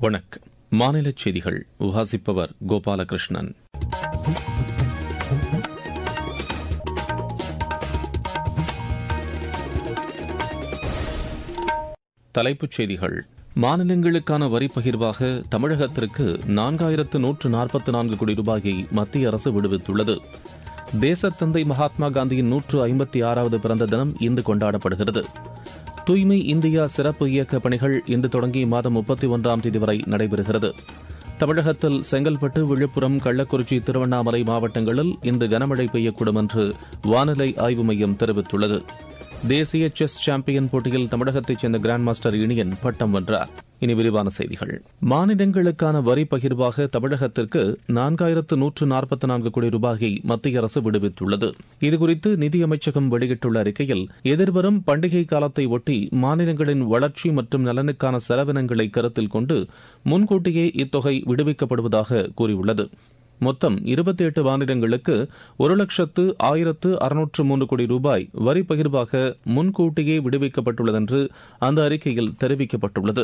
வணக்கம் மாநில செய்திகள் வாசிப்பவர் கோபாலகிருஷ்ணன் தலைப்புச் செய்திகள் மாநிலங்களுக்கான வரி பகிர்வாக தமிழகத்திற்கு நான்காயிரத்து நூற்று நாற்பத்தி நான்கு கோடி ரூபாயை மத்திய அரசு விடுவித்துள்ளது தேசத்தந்தை மகாத்மா காந்தியின் நூற்று ஐம்பத்தி ஆறாவது பிறந்த தினம் இன்று கொண்டாடப்படுகிறது தூய்மை இந்தியா சிறப்பு இயக்க பணிகள் இன்று தொடங்கி மாதம் முப்பத்தி ஒன்றாம் தேதி வரை நடைபெறுகிறது தமிழகத்தில் செங்கல்பட்டு விழுப்புரம் கள்ளக்குறிச்சி திருவண்ணாமலை மாவட்டங்களில் இன்று கனமழை பெய்யக்கூடும் என்று வானிலை ஆய்வு மையம் தெரிவித்துள்ளது தேசிய செஸ் சாம்பியன் போட்டியில் தமிழகத்தைச் சேர்ந்த கிராண்ட் மாஸ்டர் இனியன் பட்டம் வென்றார் இனி விரிவான செய்திகள் மாநிலங்களுக்கான வரி பகிர்வாக தமிழகத்திற்கு நான்காயிரத்து நூற்று நாற்பத்தி நான்கு கோடி ரூபாயை மத்திய அரசு விடுவித்துள்ளது இதுகுறித்து நிதியமைச்சகம் வெளியிட்டுள்ள அறிக்கையில் எதிர்வரும் பண்டிகை காலத்தை ஒட்டி மாநிலங்களின் வளர்ச்சி மற்றும் நலனுக்கான செலவினங்களை கருத்தில் கொண்டு முன்கூட்டியே இத்தொகை விடுவிக்கப்படுவதாக கூறியுள்ளது மொத்தம் இருபத்தி எட்டு மாநிலங்களுக்கு ஒரு லட்சத்து ஆயிரத்து அறுநூற்று மூன்று கோடி ரூபாய் வரி பகிர்வாக முன்கூட்டியே விடுவிக்கப்பட்டுள்ளது என்று அந்த அறிக்கையில் தெரிவிக்கப்பட்டுள்ளது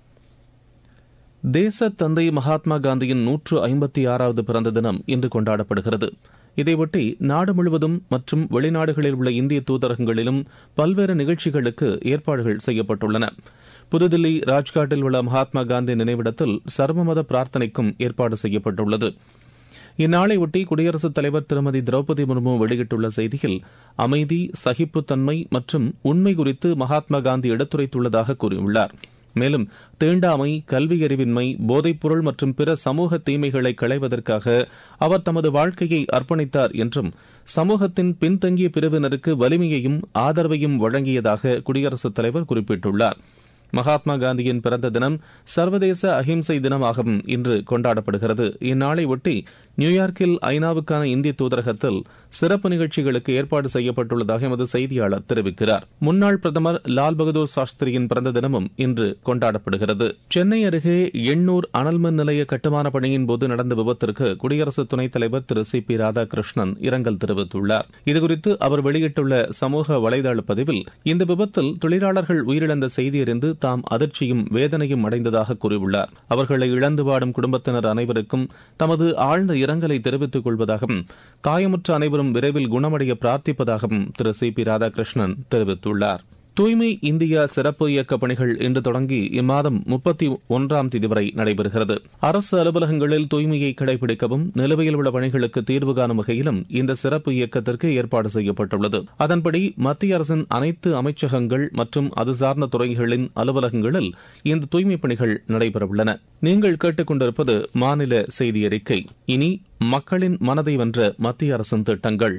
தேச தந்தை மகாத்மா காந்தியின் நூற்று ஐம்பத்தி ஆறாவது பிறந்த தினம் இன்று கொண்டாடப்படுகிறது இதையொட்டி நாடு முழுவதும் மற்றும் வெளிநாடுகளில் உள்ள இந்திய தூதரகங்களிலும் பல்வேறு நிகழ்ச்சிகளுக்கு ஏற்பாடுகள் செய்யப்பட்டுள்ளன புதுதில்லி ராஜ்காட்டில் உள்ள மகாத்மா காந்தி நினைவிடத்தில் சர்வமத பிரார்த்தனைக்கும் ஏற்பாடு செய்யப்பட்டுள்ளது இந்நாளையொட்டி குடியரசுத் தலைவர் திருமதி திரௌபதி முர்மு வெளியிட்டுள்ள செய்தியில் அமைதி சகிப்புத்தன்மை மற்றும் உண்மை குறித்து மகாத்மா காந்தி எடுத்துரைத்துள்ளதாக கூறியுள்ளார் மேலும் தீண்டாமை கல்வியறிவின்மை போதைப்பொருள் மற்றும் பிற சமூக தீமைகளை களைவதற்காக அவர் தமது வாழ்க்கையை அர்ப்பணித்தார் என்றும் சமூகத்தின் பின்தங்கிய பிரிவினருக்கு வலிமையையும் ஆதரவையும் வழங்கியதாக குடியரசுத் தலைவர் குறிப்பிட்டுள்ளார் மகாத்மா காந்தியின் பிறந்த தினம் சர்வதேச அஹிம்சை தினமாகவும் இன்று கொண்டாடப்படுகிறது இந்நாளை ஒட்டி நியூயார்க்கில் ஐநாவுக்கான இந்திய தூதரகத்தில் சிறப்பு நிகழ்ச்சிகளுக்கு ஏற்பாடு செய்யப்பட்டுள்ளதாக எமது செய்தியாளர் தெரிவிக்கிறார் முன்னாள் பிரதமர் லால் பகதூர் சாஸ்திரியின் பிறந்த தினமும் இன்று கொண்டாடப்படுகிறது சென்னை அருகே எண்ணூர் அனல்மின் நிலைய கட்டுமான பணியின் போது நடந்த விபத்திற்கு குடியரசு துணைத் தலைவர் திரு சி பி ராதாகிருஷ்ணன் இரங்கல் தெரிவித்துள்ளார் இதுகுறித்து அவர் வெளியிட்டுள்ள சமூக வலைதள பதிவில் இந்த விபத்தில் தொழிலாளர்கள் உயிரிழந்த செய்தி அறிந்து தாம் அதிர்ச்சியும் வேதனையும் அடைந்ததாக கூறியுள்ளார் அவர்களை இழந்து வாடும் குடும்பத்தினர் அனைவருக்கும் தமது ஆழ்ந்த இரங்கலை தெரிவித்துக் கொள்வதாகவும் காயமுற்ற அனைவரும் விரைவில் குணமடைய பிரார்த்திப்பதாகவும் திரு சி பி ராதாகிருஷ்ணன் தெரிவித்துள்ளார் தூய்மை இந்தியா சிறப்பு இயக்க பணிகள் இன்று தொடங்கி இம்மாதம் முப்பத்தி ஒன்றாம் தேதி வரை நடைபெறுகிறது அரசு அலுவலகங்களில் தூய்மையை கடைபிடிக்கவும் நிலுவையில் உள்ள பணிகளுக்கு தீர்வு காணும் வகையிலும் இந்த சிறப்பு இயக்கத்திற்கு ஏற்பாடு செய்யப்பட்டுள்ளது அதன்படி மத்திய அரசின் அனைத்து அமைச்சகங்கள் மற்றும் அது சார்ந்த துறைகளின் அலுவலகங்களில் இந்த தூய்மை பணிகள் நடைபெறவுள்ளன நீங்கள் கேட்டுக்கொண்டிருப்பது மாநில செய்தி அறிக்கை இனி மக்களின் மனதை வென்ற மத்திய அரசின் திட்டங்கள்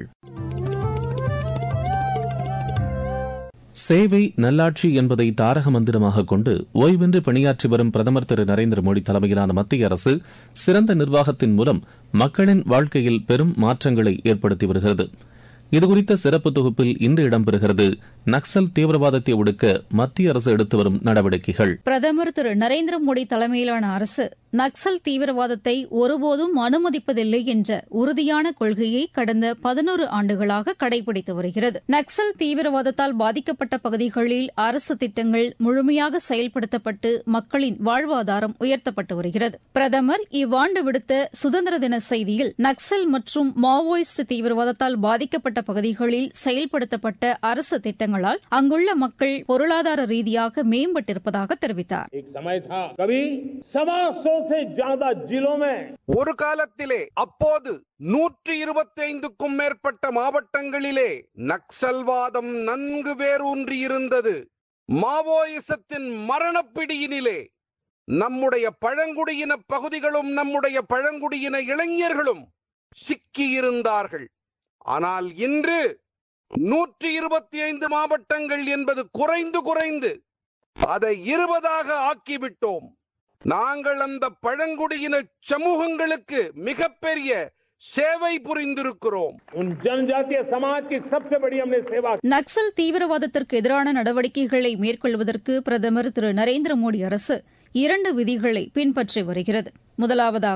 சேவை நல்லாட்சி என்பதை தாரக மந்திரமாக கொண்டு ஓய்வின்றி பணியாற்றி வரும் பிரதமர் திரு நரேந்திர மோடி தலைமையிலான மத்திய அரசு சிறந்த நிர்வாகத்தின் மூலம் மக்களின் வாழ்க்கையில் பெரும் மாற்றங்களை ஏற்படுத்தி வருகிறது இதுகுறித்த சிறப்பு தொகுப்பில் இன்று இடம்பெறுகிறது நக்சல் தீவிரவாதத்தை ஒடுக்க மத்திய அரசு எடுத்து வரும் நடவடிக்கைகள் பிரதமர் திரு நரேந்திர மோடி தலைமையிலான அரசு நக்சல் தீவிரவாதத்தை ஒருபோதும் அனுமதிப்பதில்லை என்ற உறுதியான கொள்கையை கடந்த பதினோரு ஆண்டுகளாக கடைபிடித்து வருகிறது நக்சல் தீவிரவாதத்தால் பாதிக்கப்பட்ட பகுதிகளில் அரசு திட்டங்கள் முழுமையாக செயல்படுத்தப்பட்டு மக்களின் வாழ்வாதாரம் உயர்த்தப்பட்டு வருகிறது பிரதமர் இவ்வாண்டு விடுத்த சுதந்திர தின செய்தியில் நக்சல் மற்றும் மாவோயிஸ்ட் தீவிரவாதத்தால் பாதிக்கப்பட்ட பகுதிகளில் செயல்படுத்தப்பட்ட அரசு திட்டங்களால் அங்குள்ள மக்கள் பொருளாதார ரீதியாக மேம்பட்டிருப்பதாக தெரிவித்தார் एक समय था कभी सवा सौ से ज्यादा जिलों में ஒரு காலத்திலே அப்போது நூற்றி இருபத்தி ஐந்துக்கும் மேற்பட்ட மாவட்டங்களிலே நக்சல்வாதம் நன்கு வேரூன்றி இருந்தது மாவோயிசத்தின் மரணப்பிடியினிலே நம்முடைய பழங்குடியின பகுதிகளும் நம்முடைய பழங்குடியின இளைஞர்களும் சிக்கியிருந்தார்கள் ஆனால் இன்று நூற்றி இருபத்தி ஐந்து மாவட்டங்கள் என்பது குறைந்து குறைந்து அதை இருபதாக ஆக்கிவிட்டோம் நாங்கள் அந்த பழங்குடியின சமூகங்களுக்கு மிகப்பெரிய சேவை புரிந்திருக்கிறோம் उन जनजातीय समाज की सबसे बड़ी हमने सेवा की। நக்சல் தீவிரவாதத்திற்கு எதிரான நடவடிக்கைகளை மேற்கொள்வதற்கு பிரதமர் திரு நரேந்திர மோடி அரசு இரண்டு விதிகளை பின்பற்றி வருகிறது முதலாவதாக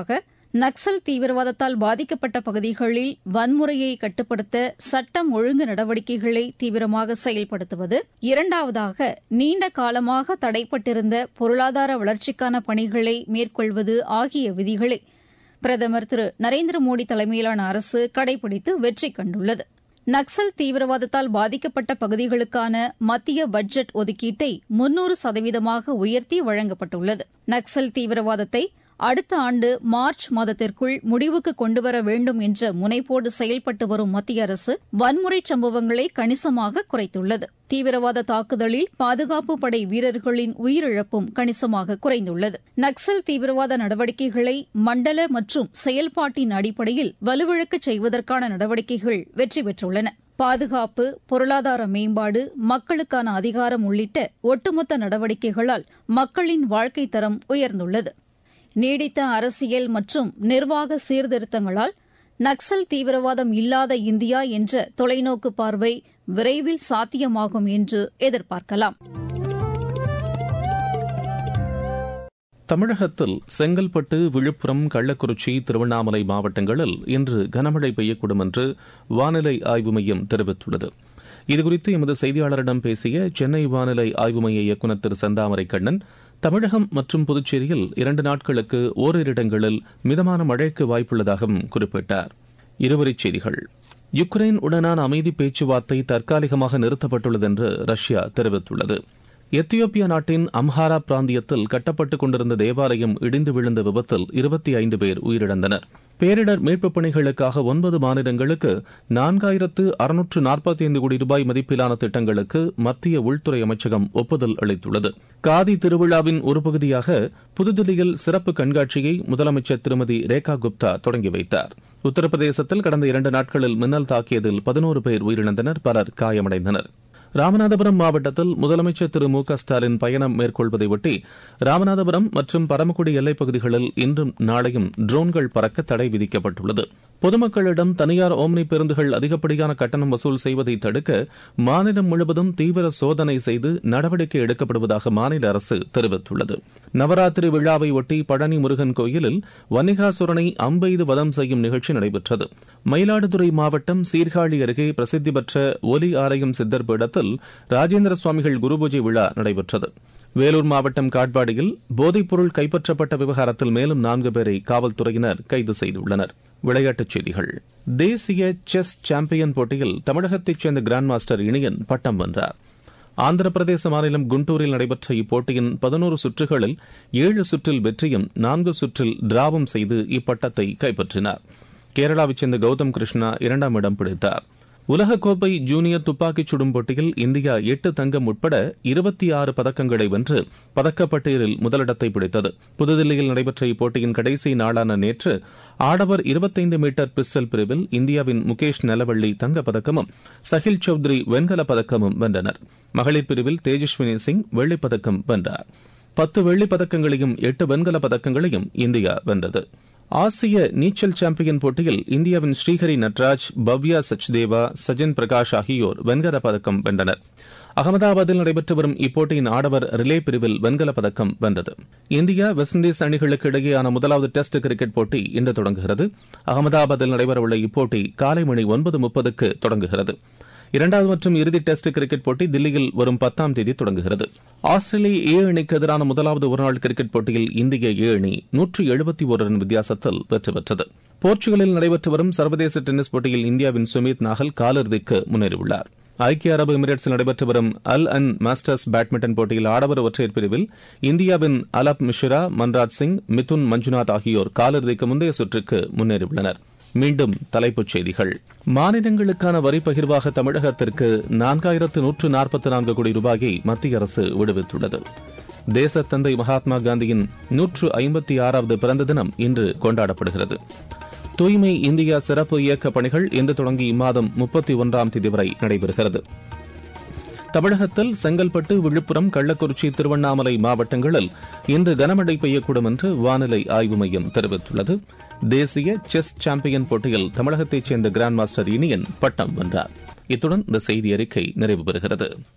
நக்சல் தீவிரவாதத்தால் பாதிக்கப்பட்ட பகுதிகளில் வன்முறையை கட்டுப்படுத்த சட்டம் ஒழுங்கு நடவடிக்கைகளை தீவிரமாக செயல்படுத்துவது இரண்டாவதாக நீண்ட காலமாக தடைப்பட்டிருந்த பொருளாதார வளர்ச்சிக்கான பணிகளை மேற்கொள்வது ஆகிய விதிகளை பிரதமர் திரு நரேந்திர மோடி தலைமையிலான அரசு கடைபிடித்து வெற்றி கண்டுள்ளது நக்சல் தீவிரவாதத்தால் பாதிக்கப்பட்ட பகுதிகளுக்கான மத்திய பட்ஜெட் ஒதுக்கீட்டை முன்னூறு சதவீதமாக உயர்த்தி வழங்கப்பட்டுள்ளது நக்சல் தீவிரவாதத்தை அடுத்த ஆண்டு மார்ச் மாதத்திற்குள் முடிவுக்கு கொண்டுவர வேண்டும் என்ற முனைப்போடு செயல்பட்டு வரும் மத்திய அரசு வன்முறை சம்பவங்களை கணிசமாக குறைத்துள்ளது தீவிரவாத தாக்குதலில் பாதுகாப்பு படை வீரர்களின் உயிரிழப்பும் கணிசமாக குறைந்துள்ளது நக்சல் தீவிரவாத நடவடிக்கைகளை மண்டல மற்றும் செயல்பாட்டின் அடிப்படையில் வலுவிழக்கச் செய்வதற்கான நடவடிக்கைகள் வெற்றி பெற்றுள்ளன பாதுகாப்பு பொருளாதார மேம்பாடு மக்களுக்கான அதிகாரம் உள்ளிட்ட ஒட்டுமொத்த நடவடிக்கைகளால் மக்களின் வாழ்க்கைத் தரம் உயர்ந்துள்ளது நீடித்த அரசியல் மற்றும் நிர்வாக சீர்திருத்தங்களால் நக்சல் தீவிரவாதம் இல்லாத இந்தியா என்ற தொலைநோக்கு பார்வை விரைவில் சாத்தியமாகும் என்று எதிர்பார்க்கலாம் தமிழகத்தில் செங்கல்பட்டு விழுப்புரம் கள்ளக்குறிச்சி திருவண்ணாமலை மாவட்டங்களில் இன்று கனமழை பெய்யக்கூடும் என்று வானிலை ஆய்வு மையம் தெரிவித்துள்ளது இதுகுறித்து எமது செய்தியாளரிடம் பேசிய சென்னை வானிலை ஆய்வு மைய இயக்குநர் திரு செந்தாமரை கண்ணன் தமிழகம் மற்றும் புதுச்சேரியில் இரண்டு நாட்களுக்கு ஓரிரு இடங்களில் மிதமான மழைக்கு வாய்ப்புள்ளதாகவும் குறிப்பிட்டார் இருவரிச் செய்திகள் யுக்ரைன் உடனான அமைதி பேச்சுவார்த்தை தற்காலிகமாக நிறுத்தப்பட்டுள்ளது என்று ரஷ்யா தெரிவித்துள்ளது எத்தியோப்பியா நாட்டின் அம்ஹாரா பிராந்தியத்தில் கட்டப்பட்டுக் கொண்டிருந்த தேவாலயம் இடிந்து விழுந்த விபத்தில் இருபத்தி ஐந்து பேர் உயிரிழந்தனர் பேரிடர் மீட்புப் பணிகளுக்காக ஒன்பது மாநிலங்களுக்கு நான்காயிரத்து அறுநூற்று நாற்பத்தி ஐந்து கோடி ரூபாய் மதிப்பிலான திட்டங்களுக்கு மத்திய உள்துறை அமைச்சகம் ஒப்புதல் அளித்துள்ளது காதி திருவிழாவின் ஒரு பகுதியாக புதுதில்லியில் சிறப்பு கண்காட்சியை முதலமைச்சர் திருமதி ரேகா குப்தா தொடங்கி வைத்தார் உத்தரப்பிரதேசத்தில் கடந்த இரண்டு நாட்களில் மின்னல் தாக்கியதில் பதினோரு பேர் உயிரிழந்தனர் பலர் காயமடைந்தனர் ராமநாதபுரம் மாவட்டத்தில் முதலமைச்சர் திரு மு க ஸ்டாலின் பயணம் மேற்கொள்வதை ஒட்டி ராமநாதபுரம் மற்றும் பரமக்குடி எல்லைப் பகுதிகளில் இன்றும் நாளையும் ட்ரோன்கள் பறக்க தடை விதிக்கப்பட்டுள்ளது பொதுமக்களிடம் தனியார் ஓம்னி பேருந்துகள் அதிகப்படியான கட்டணம் வசூல் செய்வதை தடுக்க மாநிலம் முழுவதும் தீவிர சோதனை செய்து நடவடிக்கை எடுக்கப்படுவதாக மாநில அரசு தெரிவித்துள்ளது நவராத்திரி விழாவை ஒட்டி பழனி முருகன் கோயிலில் வன்னிகாசுரனை அம்பெய்து வதம் செய்யும் நிகழ்ச்சி நடைபெற்றது மயிலாடுதுறை மாவட்டம் சீர்காழி அருகே பிரசித்தி பெற்ற ஒலி ஆலயம் சித்தர் பீடத்தில் ராஜேந்திர சுவாமிகள் குருபூஜை விழா நடைபெற்றது வேலூர் மாவட்டம் காட்பாடியில் போதைப்பொருள் கைப்பற்றப்பட்ட விவகாரத்தில் மேலும் நான்கு பேரை காவல்துறையினர் கைது செய்துள்ளனர் விளையாட்டுச் செய்திகள் தேசிய செஸ் சாம்பியன் போட்டியில் தமிழகத்தைச் சேர்ந்த கிராண்ட் மாஸ்டர் இனியன் பட்டம் வென்றார் ஆந்திர பிரதேச மாநிலம் குண்டூரில் நடைபெற்ற இப்போட்டியின் பதினோரு சுற்றுகளில் ஏழு சுற்றில் வெற்றியும் நான்கு சுற்றில் டிராவும் செய்து இப்பட்டத்தை கைப்பற்றினார் கேரளாவைச் சேர்ந்த கௌதம் கிருஷ்ணா இரண்டாம் இடம் பிடித்தார் உலகக்கோப்பை ஜூனியர் துப்பாக்கிச் சுடும் போட்டியில் இந்தியா எட்டு தங்கம் உட்பட இருபத்தி ஆறு பதக்கங்களை வென்று பதக்கப்பட்டியலில் முதலிடத்தை பிடித்தது புதுதில்லியில் நடைபெற்ற இப்போட்டியின் கடைசி நாளான நேற்று ஆடவர் இருபத்தைந்து மீட்டர் பிஸ்டல் பிரிவில் இந்தியாவின் முகேஷ் நலவள்ளி தங்கப்பதக்கமும் சஹில் சௌத்ரி வெண்கலப் பதக்கமும் வென்றனர் மகளிர் பிரிவில் தேஜஸ்வினி சிங் வெள்ளிப்பதக்கம் வென்றார் பத்து வெள்ளிப் பதக்கங்களையும் எட்டு வெண்கலப் பதக்கங்களையும் இந்தியா வென்றது ஆசிய நீச்சல் சாம்பியன் போட்டியில் இந்தியாவின் ஸ்ரீஹரி நட்ராஜ் பவ்யா சச்தேவா சஜன் பிரகாஷ் ஆகியோர் வெண்கலப் பதக்கம் வென்றனர் அகமதாபாத்தில் நடைபெற்று வரும் இப்போட்டியின் ஆடவர் ரிலே பிரிவில் வெண்கலப் பதக்கம் வென்றது இந்தியா வெஸ்ட் இண்டீஸ் அணிகளுக்கு இடையேயான முதலாவது டெஸ்ட் கிரிக்கெட் போட்டி இன்று தொடங்குகிறது அகமதாபாத்தில் நடைபெறவுள்ள இப்போட்டி காலை மணி ஒன்பது முப்பதுக்கு தொடங்குகிறது இரண்டாவது மற்றும் இறுதி டெஸ்ட் கிரிக்கெட் போட்டி தில்லியில் வரும் பத்தாம் தேதி தொடங்குகிறது ஆஸ்திரேலிய ஏ அணிக்கு எதிரான முதலாவது ஒருநாள் கிரிக்கெட் போட்டியில் இந்திய ஏ அணி நூற்று எழுபத்தி ஒரு ரன் வித்தியாசத்தில் வெற்றி பெற்றது போர்ச்சுகலில் நடைபெற்று வரும் சர்வதேச டென்னிஸ் போட்டியில் இந்தியாவின் சுமித் நாகல் காலிறுதிக்கு முன்னேறியுள்ளார் ஐக்கிய அரபு எமிரேட்ஸில் நடைபெற்று வரும் அல் அன் மாஸ்டர்ஸ் பேட்மிண்டன் போட்டியில் ஆடவர் ஒற்றையர் பிரிவில் இந்தியாவின் அலப் மிஷ்ரா மன்ராஜ் சிங் மிதுன் மஞ்சுநாத் ஆகியோர் காலிறுதிக்கு முந்தைய சுற்றுக்கு முன்னேறியுள்ளனர் மீண்டும் தலைப்புச் செய்திகள் மாநிலங்களுக்கான வரி பகிர்வாக தமிழகத்திற்கு நான்காயிரத்து நூற்று நாற்பத்தி நான்கு கோடி ரூபாயை மத்திய அரசு விடுவித்துள்ளது தேசத்தந்தை மகாத்மா காந்தியின் நூற்று ஐம்பத்தி ஆறாவது பிறந்த தினம் இன்று கொண்டாடப்படுகிறது தூய்மை இந்தியா சிறப்பு இயக்க பணிகள் இன்று தொடங்கி இம்மாதம் முப்பத்தி ஒன்றாம் தேதி வரை நடைபெறுகிறது தமிழகத்தில் செங்கல்பட்டு விழுப்புரம் கள்ளக்குறிச்சி திருவண்ணாமலை மாவட்டங்களில் இன்று கனமழை பெய்யக்கூடும் என்று வானிலை ஆய்வு மையம் தெரிவித்துள்ளது தேசிய செஸ் சாம்பியன் போட்டியில் தமிழகத்தைச் சேர்ந்த கிராண்ட் மாஸ்டர் இனியன் பட்டம் வென்றார் இத்துடன் இந்த செய்தி அறிக்கை நிறைவு பெறுகிறது